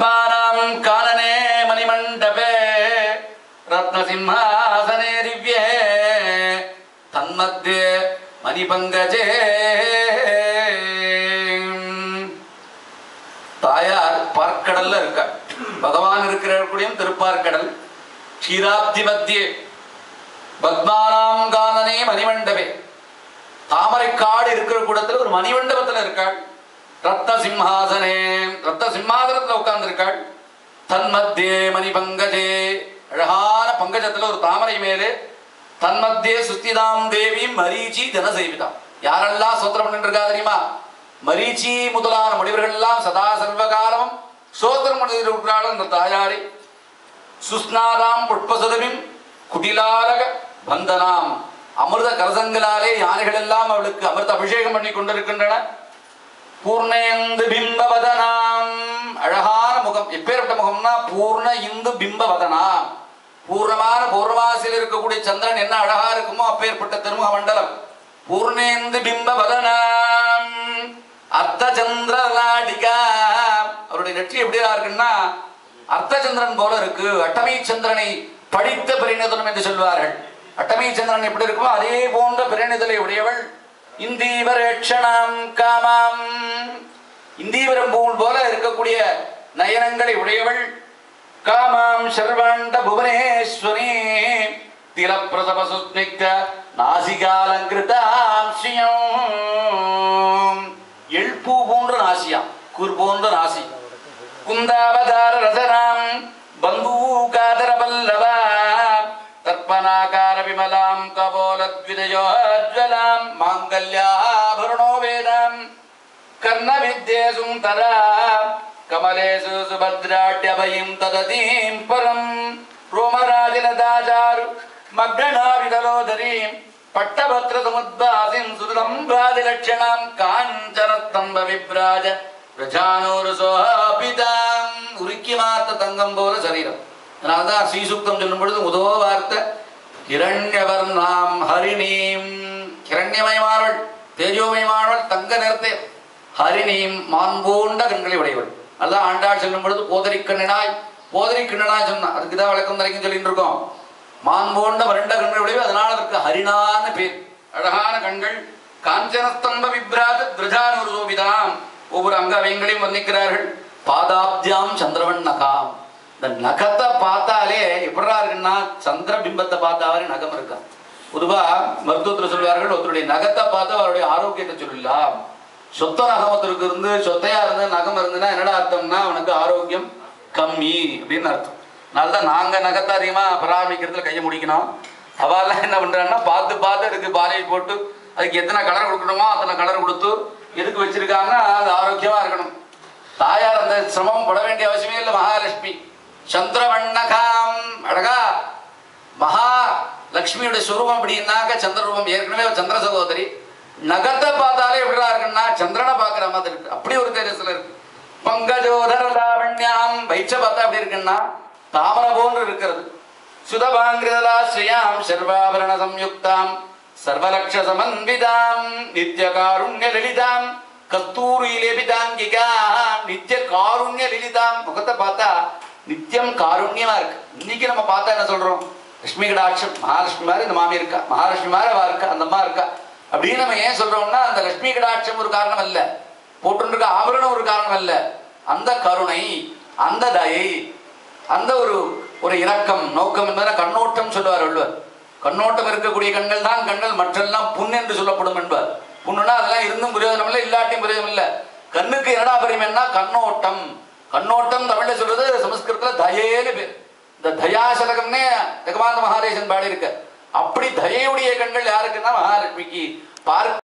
பத்மானாம் கானனே மணிமண்டபே ரத்னசிம்ஹாசனே திவ்யே தன்மத்தியே மணிபங்கஜே தாயார் பார்க்கடல்ல இருக்காள் பகவான் இருக்கிற கூடியும் திருப்பார்க்கடல் க்ஷீராப்தி மத்தியே பத்மானாம் கானனே மணிமண்டபே தாமரைக்காடு இருக்கிற கூடத்துல ஒரு மணிமண்டபத்துல இருக்காள் ரத்ன சிம்ஹாசனே ரத்ன சிம்ஹாசனத்துல உட்கார்ந்து இருக்காள் தன்மத்தியே மணிபங்கஜே அழகான பங்கஜத்துல ஒரு தாமரை மேலே தன்மத்தியே சுஸ்திதாம் தேவி மரீச்சி ஜனசேவிதாம் யாரெல்லாம் சோத்திரம் பண்ணிட்டு இருக்கா தெரியுமா மரீச்சி முதலான முனிவர்கள் எல்லாம் சதா சர்வகாலம் சோத்திரம் பண்ணிருக்கிறாள் அந்த தாயாரை சுஸ்நாதாம் புட்பசதமிம் குடிலாரக பந்தனாம் அமிர்த கரசங்களாலே யானைகள் எல்லாம் அவளுக்கு அமிர்த அபிஷேகம் பண்ணி கொண்டிருக்கின்றன பூர்ணேந்து பிம்பவதனாம் அழகான முகம் எப்பேற்பட்ட முகம்னா பூர்ண இந்து பிம்பவதனாம் பூர்ணமான பூர்வாசியில் இருக்கக்கூடிய சந்திரன் என்ன அழகா இருக்குமோ அப்பேற்பட்ட திருமுக மண்டலம் பூர்ணேந்து பிம்பவதனாம் அர்த்த சந்திர நாடிகா அவருடைய நெற்றி எப்படியா இருக்குன்னா அர்த்தச்சந்திரன் போல இருக்கு அட்டமி சந்திரனை படித்த பெருநிதனம் என்று சொல்வார்கள் அட்டமி சந்திரன் எப்படி இருக்குமோ அதே போன்ற பெருநிதலை உடையவள் இந்தீவரேட்சணாம் காமாம் இந்தீவரம் பூல் போல இருக்கக்கூடிய நயனங்களை உடையவள் காமாம் சர்வாண்ட புவனேஸ்வரி திலப்பிரசவ சுஸ்னிக்த நாசிகாலங்கிருதாம் ஸ்ரீயம் எழ்பூ போன்ற நாசியாம் கூர் போன்ற நாசி குந்தாவதார ரசனாம் பந்தூகாதர பல்லவா தர்ப்பணாகார விமலாம் கபோலத்விதயோஜ்வலாம் மாங்கல்யாபருணோ வேதாம் கர்ணவித்யேசும் தரா கமலேசு சுபத்ராட்யபயம் தததீம் பரம் ரோமராஜிலதாச்சாரு மக்னாவிதலோதரீம் பட்டபத்ர சமுத்பாசிம் சுதம்பாதிலட்சணாம் காஞ்சனஸ்தம்ப விப்ராஜ பிரஜானூரு சோபிதாம் உருக்கி மாத்த தங்கம் போல சரீரம் அதனால்தான் ஸ்ரீசுக்தம் சொல்லும் பொழுது முதோ வார்த்தை ஹிரண்யவர்ணாம் ஹரிணீம் ஹிரண்யமயமானவள் தேஜோமயமானவள் தங்க நிறத்தை ஹரிணீம் மான்போண்ட கண்களை உடையவள் அதான் ஆண்டாள் சொல்லும் பொழுது போதரி கண்ணனாய் போதரி கண்ணனாய் சொன்னா அதுக்கு தான் விளக்கம் வரைக்கும் சொல்லிட்டு இருக்கோம் மான்போண்ட வறண்ட கண்கள் உடையவள் அதனால அதற்கு ஹரிணான்னு பேர் அழகான கண்கள் காஞ்சனஸ்தம்ப விப்ராஜ திரஜானூர் சோபிதாம் ஒவ்வொரு அங்க அவயங்களையும் வர்ணிக்கிறார்கள் பாதாப்தியாம் சந்திரவன் நகாம் இந்த நகத்தை பார்த்தாலே எப்படா இருக்குன்னா சந்திர பிம்பத்தை பார்த்தாவே நகம் இருக்கா பொதுவா மருத்துவத்தில் சொல்வார்கள் ஒருத்தருடைய நகத்தை பார்த்து அவருடைய ஆரோக்கியத்தை சொல்லலாம் சொத்த நகம் ஒருத்தருக்கு இருந்து சொத்தையா இருந்து நகம் இருந்துன்னா என்னடா அர்த்தம்னா அவனுக்கு ஆரோக்கியம் கம்மி அப்படின்னு அர்த்தம் அதனால்தான் நாங்க நகத்தை அதிகமா பராமரிக்கிறதுல கையை முடிக்கணும் அவெல்லாம் என்ன பண்றாங்கன்னா பார்த்து பார்த்து அதுக்கு பாலிஷ் போட்டு அதுக்கு எத்தனை கலர் கொடுக்கணுமோ அத்தனை கலர் கொடுத்து எதுக்கு வச்சிருக்காங்கன்னா அது ஆரோக்கியமா இருக்கணும் தாயார் அந்த சிரமம் பட வேண்டிய அவசியமே இல்லை மகாலட்சுமி சந்திரவண்ணகாம் அழகா மகா லக்ஷ்மியுடைய சுரூபம் அப்படின்னாக்க சந்திர ரூபம் ஏற்கனவே ஒரு சந்திர சகோதரி நகத்தை பார்த்தாலே எப்படிடா இருக்குன்னா சந்திரனை பார்க்குற மாதிரி இருக்கு அப்படி ஒரு தேஜஸ்ல இருக்கு பங்கஜோதர லாவண்யாம் வைச்ச பார்த்தா எப்படி இருக்குன்னா தாமரை போன்று இருக்கிறது சுதபாங்கிரதலாஸ்ரயாம் சர்வாபரண சம்யுக்தாம் சர்வலக்ஷ சமன்விதாம் நித்ய காருண்ய லலிதாம் கஸ்தூரி லேபிதாங்கிகாம் நித்ய காருண்ய லலிதாம் முகத்தை பார்த்தா நித்தியம் காருண்யமா இருக்கு இன்னைக்கு நம்ம பார்த்தா என்ன சொல்றோம் லட்சுமி கடாட்சம் மகாலட்சுமி மாதிரி இந்த மாமி இருக்கா மகாலட்சுமி மாதிரி அவ இருக்கா அந்த அம்மா இருக்கா அப்படின்னு நம்ம ஏன் சொல்றோம்னா அந்த லட்சுமி கடாட்சம் ஒரு காரணம் அல்ல போட்டுருக்க ஆபரணம் ஒரு காரணம் அல்ல அந்த கருணை அந்த தயை அந்த ஒரு ஒரு இரக்கம் நோக்கம் என்பதை கண்ணோட்டம் சொல்லுவார் வள்ளுவர் கண்ணோட்டம் இருக்கக்கூடிய கண்கள் தான் கண்கள் மற்றெல்லாம் புண் என்று சொல்லப்படும் என்பார் புண்ணுனா அதெல்லாம் இருந்தும் பிரயோஜனம் இல்லை இல்லாட்டியும் பிரயோஜனம் இல்லை கண்ணுக்கு என்னடா பெருமைன்னா கண்ணோட்டம் கண்ணோட்டம் தமிழ்ல சொல்றது சமஸ்கிருதத்துல தயேன்னு பேர் இந்த தயாசதகம்னே ஜெகமாந்த மகாதேசன் பாடி இருக்க அப்படி தயையுடைய கண்கள் யாருக்குன்னா மகாலட்சுமிக்கு பார்க்க